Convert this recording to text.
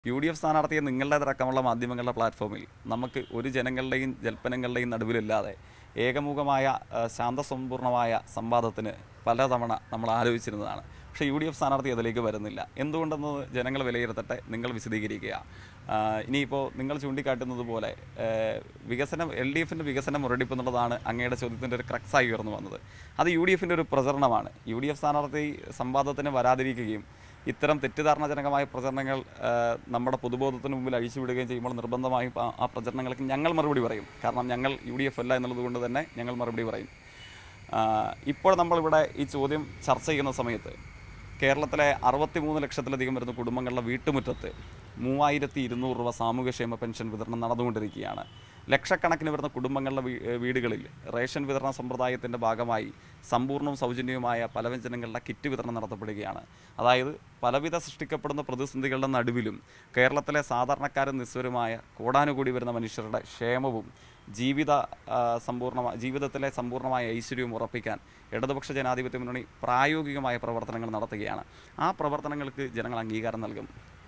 U D F സ്ഥാനാർത്ഥിയെ നിങ്ങളുടേതടക്കമുള്ള മാധ്യമങ്ങളുടെ പ്ലാറ്റ്ഫോമിൽ നമുക്ക് ഒരു ജനങ്ങളുടെയും ജൽപ്പനങ്ങളുടെയും നടുവിലില്ലാതെ ഏകമുഖമായ ആ, ശാന്തസമ്പൂർണമായ സംവാദത്തിന് പലതവണ നമ്മൾ ആലോചിച്ചിരുന്നതാണ് പക്ഷേ യു ഡി എഫ് സ്ഥാനാർത്ഥി അതിലേക്ക് വരുന്നില്ല എന്തുകൊണ്ടെന്ന് ജനങ്ങൾ വിലയിരുത്തട്ടെ നിങ്ങൾ വിശദീകരിക്കുക ആ, ഇനിയിപ്പോൾ നിങ്ങൾ ചൂണ്ടിക്കാട്ടുന്നത് പോലെ ആ, വികസനം എൽ ഡി എഫിൻ്റെ വികസന മുരടിപ്പ് എന്നുള്ളതാണ് അങ്ങയുടെ ചോദ്യത്തിൻ്റെ ഒരു ക്രക്സായി ഉയർന്നു വന്നത് അത് യു ഡി എഫിൻ്റെ ഒരു പ്രചരണമാണ് യു ഡി എഫ് സ്ഥാനാർത്ഥി സംവാദത്തിന് വരാതിരിക്കുകയും ഇത്തരം തെറ്റിദ്ധാരണജനകമായ പ്രചരണങ്ങൾ ആ, നമ്മുടെ പൊതുബോധത്തിന് മുമ്പിൽ അഴിച്ചുവിടുകയും ചെയ്യുമ്പോൾ നിർബന്ധമായും ആ- ആ പ്രചരണങ്ങൾക്ക് ഞങ്ങൾ മറുപടി പറയും കാരണം ഞങ്ങൾ യു ഡി എഫ് അല്ല എന്നുള്ളത് കൊണ്ട് തന്നെ ഞങ്ങൾ മറുപടി പറയും ആ, ഇപ്പോൾ നമ്മളിവിടെ ഈ ചോദ്യം ചർച്ച ചെയ്യുന്ന സമയത്ത് കേരളത്തിലെ അറുപത്തിമൂന്ന് ലക്ഷത്തിലധികം വരുന്ന കുടുംബങ്ങളുടെ വീട്ടുമുറ്റത്ത് മൂവായിരത്തി ഇരുന്നൂറ് രൂപ സാമൂഹ്യക്ഷേമ പെൻഷൻ വിതരണം നടന്നുകൊണ്ടിരിക്കുകയാണ് ലക്ഷക്കണക്കിന് വരുന്ന കുടുംബങ്ങളുടെ വീ- ഏ, വീടുകളിൽ റേഷൻ വിതരണ സമ്പ്രദായത്തിൻ്റെ ഭാഗമായി സമ്പൂർണ്ണവും സൗജന്യവുമായ പലവ്യഞ്ജനങ്ങളുടെ കിറ്റ് വിതരണം നടത്തപ്പെടുകയാണ് അതായത് പലവിധ സൃഷ്ടിക്കപ്പെടുന്ന പ്രതിസന്ധികളുടെ നടുവിലും കേരളത്തിലെ സാധാരണക്കാരും നിസ്വരമായ കോടാനുകൂടി വരുന്ന മനുഷ്യരുടെ ക്ഷേമവും ജീവിത ആ, സമ്പൂർണ്ണ ജീവിതത്തിലെ സമ്പൂർണ്ണമായ ഐശ്വര്യവും ഉറപ്പിക്കാൻ ഇടതുപക്ഷ ജനാധിപത്യ മുന്നണി പ്രായോഗികമായ പ്രവർത്തനങ്ങൾ നടത്തുകയാണ് ആ പ്രവർത്തനങ്ങൾക്ക് ജനങ്ങൾ അംഗീകാരം നൽകും